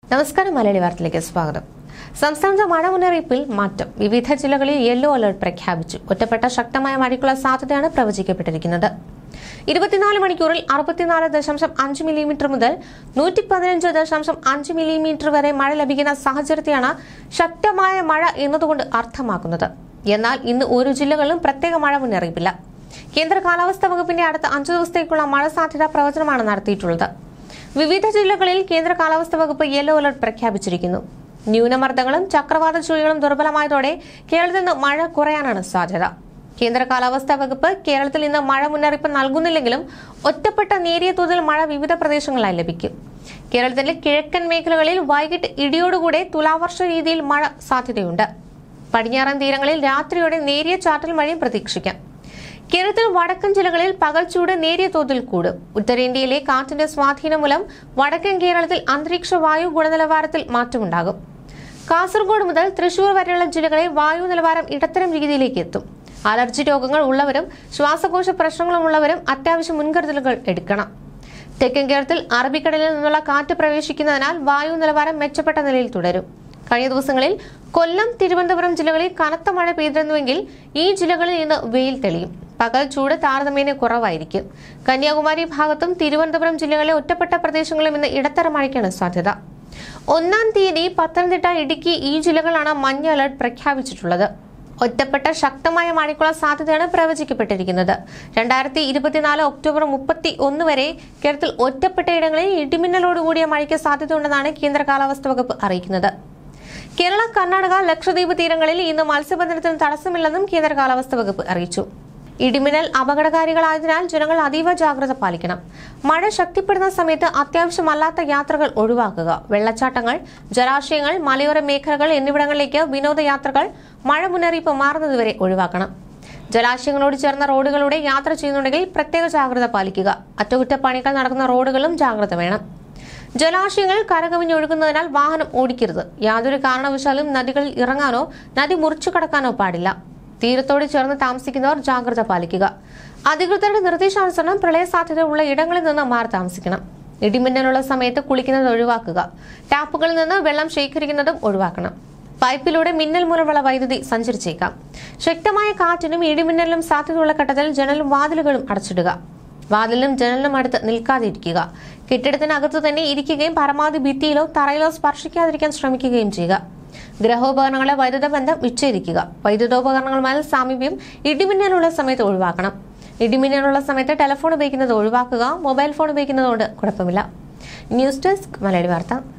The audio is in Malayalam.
നമസ്കാരം മലയാളി വാർത്തയിലേക്ക് സ്വാഗതം സംസ്ഥാനത്ത് മഴ മുന്നറിയിപ്പിൽ മാറ്റം വിവിധ ജില്ലകളിൽ യെല്ലോ അലർട്ട് പ്രഖ്യാപിച്ചു ഒറ്റപ്പെട്ട ശക്തമായ മഴയ്ക്കുള്ള സാധ്യതയാണ് പ്രവചിക്കപ്പെട്ടിരിക്കുന്നത് ഇരുപത്തിനാല് മണിക്കൂറിൽ അറുപത്തിനാല് ദശാംശം അഞ്ച് മില്ലിമീറ്റർ മുതൽ നൂറ്റി പതിനഞ്ച് ദശാംശം അഞ്ച് മില്ലിമീറ്റർ വരെ മഴ ലഭിക്കുന്ന സാഹചര്യത്തെയാണ് ശക്തമായ മഴ എന്നതുകൊണ്ട് അർത്ഥമാക്കുന്നത് എന്നാൽ ഇന്ന് ഓരോ ജില്ലകളിലും പ്രത്യേക മഴ മുന്നറിയിപ്പില്ല കേന്ദ്ര കാലാവസ്ഥാ വകുപ്പിന്റെ അടുത്ത അഞ്ചു ദിവസത്തേക്കുള്ള മഴ സാധ്യതാ പ്രവചനമാണ് നടത്തിയിട്ടുള്ളത് വിവിധ ജില്ലകളിൽ കേന്ദ്ര കാലാവസ്ഥാ വകുപ്പ് യെല്ലോ അലർട്ട് പ്രഖ്യാപിച്ചിരിക്കുന്നു ന്യൂനമർദ്ദങ്ങളും ചക്രവാത ചുഴികളും ദുർബലമായതോടെ കേരളത്തിൽ നിന്ന് മഴ കുറയാനാണ് സാധ്യത കേന്ദ്ര കാലാവസ്ഥാ വകുപ്പ് കേരളത്തിൽ ഇന്ന് മഴ മുന്നറിയിപ്പ് നൽകുന്നില്ലെങ്കിലും ഒറ്റപ്പെട്ട നേരിയ തോതിൽ മഴ വിവിധ പ്രദേശങ്ങളിലായി ലഭിക്കും കേരളത്തിലെ കിഴക്കൻ മേഖലകളിൽ വൈകിട്ട് ഇടിയോടുകൂടെ തുലാവർഷ രീതിയിൽ മഴ സാധ്യതയുണ്ട് പടിഞ്ഞാറൻ തീരങ്ങളിൽ രാത്രിയോടെ നേരിയ ചാറ്റൽ മഴയും പ്രതീക്ഷിക്കാം കേരളത്തിൽ വടക്കൻ ജില്ലകളിൽ പകൽ ചൂട് നേരിയ തോതിൽ കൂടും ഉത്തരേന്ത്യയിലെ കാറ്റിന്റെ സ്വാധീനം മൂലം വടക്കൻ കേരളത്തിൽ അന്തരീക്ഷ വായു ഗുണനിലവാരത്തിൽ മാറ്റമുണ്ടാകും കാസർഗോഡ് മുതൽ തൃശൂർ വരെയുള്ള ജില്ലകളിൽ വായു നിലവാരം ഇടത്തരം രീതിയിലേക്ക് എത്തും അലർജി രോഗങ്ങൾ ഉള്ളവരും ശ്വാസകോശ പ്രശ്നങ്ങളും ഉള്ളവരും അത്യാവശ്യ മുൻകരുതലുകൾ എടുക്കണം തെക്കൻ കേരളത്തിൽ അറബിക്കടലിൽ നിന്നുള്ള കാറ്റ് പ്രവേശിക്കുന്നതിനാൽ വായു നിലവാരം മെച്ചപ്പെട്ട നിലയിൽ തുടരും കഴിഞ്ഞ ദിവസങ്ങളിൽ കൊല്ലം തിരുവനന്തപുരം ജില്ലകളിൽ കനത്ത മഴ പെയ്തിരുന്നുവെങ്കിൽ ഈ ജില്ലകളിൽ ഇന്ന് വെയിൽ തെളിയും പകൽ ചൂട് താരതമ്യേന കുറവായിരിക്കും കന്യാകുമാരി ഭാഗത്തും തിരുവനന്തപുരം ജില്ലകളിലെ ഒറ്റപ്പെട്ട പ്രദേശങ്ങളിലും ഇന്ന് ഇടത്തരം മഴയ്ക്കാണ് സാധ്യത ഒന്നാം തീയതി പത്തനംതിട്ട ഇടുക്കി ഈ ജില്ലകളാണ് മഞ്ഞ അലർട്ട് പ്രഖ്യാപിച്ചിട്ടുള്ളത് ഒറ്റപ്പെട്ട ശക്തമായ മഴയ്ക്കുള്ള സാധ്യതയാണ് പ്രവചിക്കപ്പെട്ടിരിക്കുന്നത് രണ്ടായിരത്തി ഇരുപത്തിനാല് ഒക്ടോബർ മുപ്പത്തി ഒന്ന് വരെ കേരളത്തിൽ ഒറ്റപ്പെട്ട ഇടങ്ങളിൽ ഇടിമിന്നലോടുകൂടിയ മഴയ്ക്ക് സാധ്യതയുണ്ടെന്നാണ് കേന്ദ്ര കാലാവസ്ഥാ വകുപ്പ് അറിയിക്കുന്നത് കേരള കർണാടക ലക്ഷദ്വീപ് തീരങ്ങളിൽ ഇന്ന് മത്സ്യബന്ധനത്തിന് തടസ്സമില്ലെന്നും കേന്ദ്ര കാലാവസ്ഥാ വകുപ്പ് അറിയിച്ചു ഇടിമിന്നൽ അപകടകാരികളായതിനാൽ ജനങ്ങൾ അതീവ ജാഗ്രത പാലിക്കണം മഴ ശക്തിപ്പെടുന്ന സമയത്ത് അത്യാവശ്യമല്ലാത്ത യാത്രകൾ ഒഴിവാക്കുക വെള്ളച്ചാട്ടങ്ങൾ ജലാശയങ്ങൾ മലയോര മേഖലകൾ എന്നിവിടങ്ങളിലേക്ക് വിനോദയാത്രകൾ മഴ മുന്നറിയിപ്പ് മാറുന്നതുവരെ ഒഴിവാക്കണം ജലാശയങ്ങളോട് ചേർന്ന റോഡുകളിലൂടെ യാത്ര ചെയ്യുന്നുണ്ടെങ്കിൽ പ്രത്യേക ജാഗ്രത പാലിക്കുക അറ്റകുറ്റപ്പണികൾ നടക്കുന്ന റോഡുകളും ജാഗ്രത വേണം ജലാശയങ്ങൾ കരകവിഞ്ഞൊഴുകുന്നതിനാൽ വാഹനം ഓടിക്കരുത് യാതൊരു കാരണവശാലും നദികളിൽ ഇറങ്ങാനോ നദി മുറിച്ചു കടക്കാനോ പാടില്ല തീരത്തോട് ചേർന്ന് താമസിക്കുന്നവർ ജാഗ്രത പാലിക്കുക അധികൃതരുടെ നിർദ്ദേശാനുസരണം പ്രളയ സാധ്യത ഉള്ള ഇടങ്ങളിൽ നിന്ന് മാറി താമസിക്കണം ഇടിമിന്നലുള്ള സമയത്ത് കുളിക്കുന്നത് ഒഴിവാക്കുക ടാപ്പുകളിൽ നിന്ന് വെള്ളം ശേഖരിക്കുന്നതും ഒഴിവാക്കണം പൈപ്പിലൂടെ മിന്നൽ മൂലമുള്ള വൈദ്യുതി സഞ്ചരിച്ചേക്കാം ശക്തമായ കാറ്റിനും ഇടിമിന്നലിനും സാധ്യതയുള്ള ഘട്ടത്തിൽ ജനലും വാതിലുകളും അടച്ചിടുക വാതിലിനും ജനലിനും അടുത്ത് നിൽക്കാതിരിക്കുക കെട്ടിടത്തിനകത്ത് തന്നെ ഇരിക്കുകയും പരമാവധി ഭിത്തിയിലോ തറയിലോ സ്പർശിക്കാതിരിക്കാൻ ശ്രമിക്കുകയും ചെയ്യുക ഗ്രഹോപകരണങ്ങളെ വൈദ്യുത ബന്ധം വിച്ഛേദിക്കുക വൈദ്യുതോപകരണങ്ങളുമായി സാമീപ്യം ഇടിമിന്നലുള്ള സമയത്ത് ഒഴിവാക്കണം ഇടിമിന്നലുള്ള സമയത്ത് ടെലിഫോൺ ഉപയോഗിക്കുന്നത് ഒഴിവാക്കുക മൊബൈൽ ഫോൺ ഉപയോഗിക്കുന്നതുകൊണ്ട് കുഴപ്പമില്ല ന്യൂസ് ഡെസ്ക് മലയാളി വാർത്ത